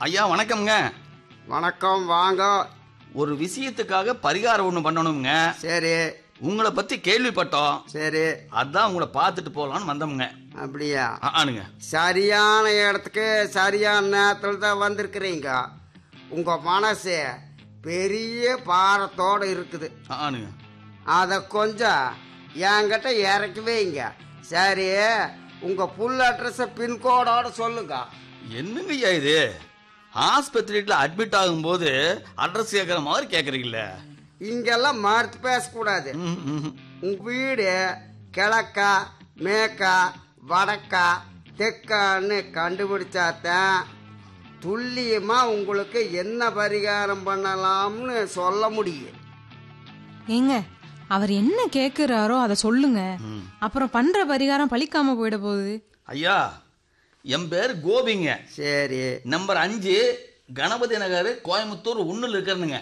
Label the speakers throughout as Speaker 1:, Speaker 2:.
Speaker 1: ஐயா வணக்கம்ங்க
Speaker 2: வணக்கம் வாங்க
Speaker 1: ஒரு விஷயத்துக்காக பரிகாரம் ஒன்று பண்ணணுங்க
Speaker 2: சரி
Speaker 1: உங்களை பத்தி கேள்விப்பட்டோம்
Speaker 2: சரி
Speaker 1: அதான் உங்களை பார்த்துட்டு போகலான்னு வந்தோம்ங்க
Speaker 2: அப்படியா
Speaker 1: ஆ, ஆனுங்க
Speaker 2: சரியான இடத்துக்கு சரியான நேரத்தில் தான் வந்திருக்கிறீங்க உங்க மனசு பெரிய பாரத்தோட இருக்குது
Speaker 1: ஆ, ஆனுங்க
Speaker 2: அதை கொஞ்சம் என்கிட்ட இறக்கி வைங்க சரி உங்க புல் அட்ரஸை பின்கோடோட சொல்லுங்க
Speaker 1: என்னங்க ஐயா இது ஆஸ்பத்திரியில அட்மிட் ஆகும்போது அட்ரஸ் கேட்குற மாதிரி கேட்குறீங்களே
Speaker 2: இங்கெல்லாம் மறுத்து பேசக்கூடாது
Speaker 1: ம், ம்.
Speaker 2: உங்க வீடு கிழக்கா மேக்கா வடக்கா தெற்கான்னு கண்டுபிடிச்சாதான் துல்லியமா உங்களுக்கு என்ன பரிகாரம் பண்ணலாம்னு சொல்ல முடியும்
Speaker 3: ஏங்க அவர் என்ன கேக்குறாரோ அதை சொல்லுங்க
Speaker 1: ம்.
Speaker 3: அப்புறம் பண்ற பரிகாரம் பலிக்காம போயிட போகுது
Speaker 1: ஐயா என் பேர் கோபிங்க
Speaker 2: சரி
Speaker 1: நம்பர் அஞ்சு கணபதி நகர் கோயம்புத்தூர் ஒன்றில் இருக்கிறனுங்க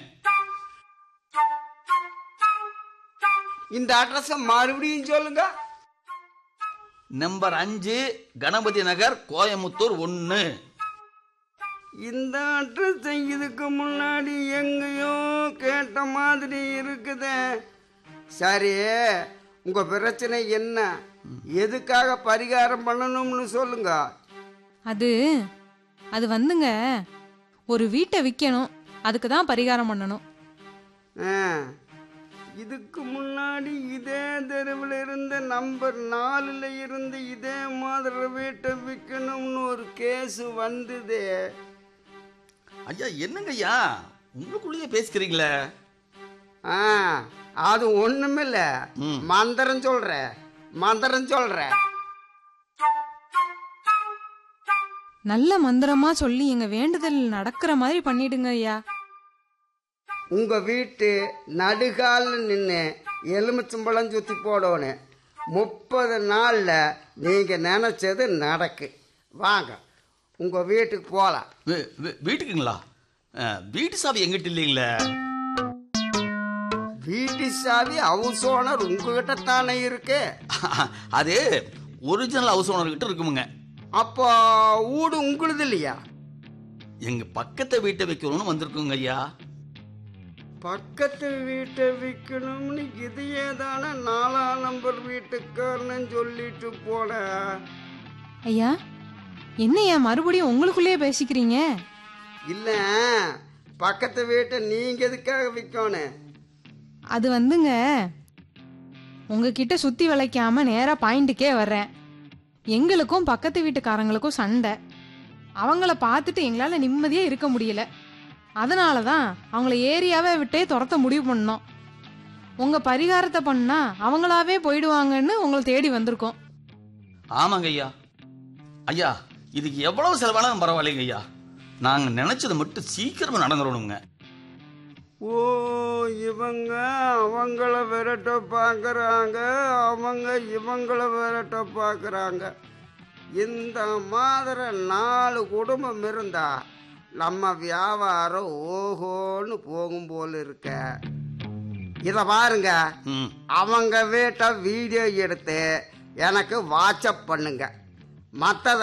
Speaker 2: இந்த அட்ரஸ மறுபடியும் சொல்லுங்க
Speaker 1: நம்பர் அஞ்சு கணபதி நகர் கோயம்புத்தூர் ஒன்று
Speaker 2: இந்த அட்ரஸ் இதுக்கு முன்னாடி எங்கேயோ கேட்ட மாதிரி இருக்குதே சரி உங்க பிரச்சனை என்ன எதுக்காக பரிகாரம் பண்ணணும்னு சொல்லுங்க
Speaker 3: அது அது வந்துங்க ஒரு வீட்டை விற்கணும் அதுக்கு தான் பரிகாரம் பண்ணணும்
Speaker 2: ஆ, இதுக்கு முன்னாடி இதே தெருவில் இருந்த நம்பர் நாலில் இருந்து இதே மாதிரி வீட்டை விற்கணும்னு ஒரு கேஸ் வந்தது
Speaker 1: ஐயா என்னங்க ஐயா உங்களுக்குள்ளேயே பேசிக்கிறீங்களே
Speaker 2: ஆ அது ஒண்ணுமில்ல
Speaker 1: ம்.
Speaker 2: மந்திரம் சொல்ற மந்திரம் சொல்ற
Speaker 3: நல்ல மந்திரமா சொல்லி எங்க வேண்டுதல் நடக்கிற மாதிரி பண்ணிடுங்க ஐயா
Speaker 2: உங்க வீட்டு நடுகால்ல நின்று எலுமிச்சம்பழம் சுத்தி போடணும் முப்பது நாள்ல நீங்க நினைச்சது நடக்கு வாங்க உங்க வீட்டுக்கு போலாம்
Speaker 1: வீ- வீ- வீட்டுக்குங்களா அஹ், வீட்டு சாவி எங்கிட்ட இல்லைங்களே
Speaker 2: வீட்டு சாவி ஹவுஸ் ஓனர் உங்ககிட்ட தானே இருக்கு
Speaker 1: அது ஒரிஜினல் ஹவுஸ் ஓனர்கிட்ட இருக்குமுங்க
Speaker 2: அப்போ வீடு உங்களுது இல்லையா
Speaker 1: எங்க பக்கத்தை வீட்டை வைக்கணும்னு வந்திருக்குங்க ஐயா
Speaker 2: பக்கத்து வீட்டை விற்கணும்னு இதையே தானே நாலாம் நம்பர் வீட்டுக்காரன்னு சொல்லிட்டு போன
Speaker 3: ஐயா என்னய்யா மறுபடியும் உங்களுக்குள்ளேயே பேசிக்கிறீங்க
Speaker 2: இல்ல பக்கத்து வீட்டை நீங்க எதுக்காக விற்கணும்
Speaker 3: அது வந்துங்க உங்ககிட்ட சுத்தி வளைக்காம நேரா பாயிண்ட்டுக்கே வர்றேன் எங்களுக்கும் பக்கத்து வீட்டுக்காரங்களுக்கும் சண்டை அவங்கள பார்த்துட்டு எங்களால நிம்மதியா இருக்க முடியல அதனால தான் அவங்கள ஏரியாவை விட்டே துரத்த முடிவு பண்ணோம் உங்க பரிகாரத்தை பண்ணா அவங்களாவே போயிடுவாங்கன்னு உங்களை தேடி வந்திருக்கோம்
Speaker 1: ஆமாங்க ஐயா ஐயா இதுக்கு எவ்வளவு செலவானாலும் பரவாயில்லைங்க ஐயா நாங்க நினைச்சது மட்டும் சீக்கிரமா நடந்துடணுங்க
Speaker 2: ஓ இவங்க அவங்கள விரட்ட பார்க்குறாங்க அவங்க இவங்கள விரட்ட பார்க்குறாங்க இந்த மாதிரி நாலு குடும்பம் இருந்தா நம்ம வியாபாரம் ஓஹோன்னு போகும் போல இருக்க இதை பாருங்க
Speaker 1: ம்
Speaker 2: அவங்க வீட்டை வீடியோ எடுத்து எனக்கு வாட்ஸ்அப் பண்ணுங்க மற்றத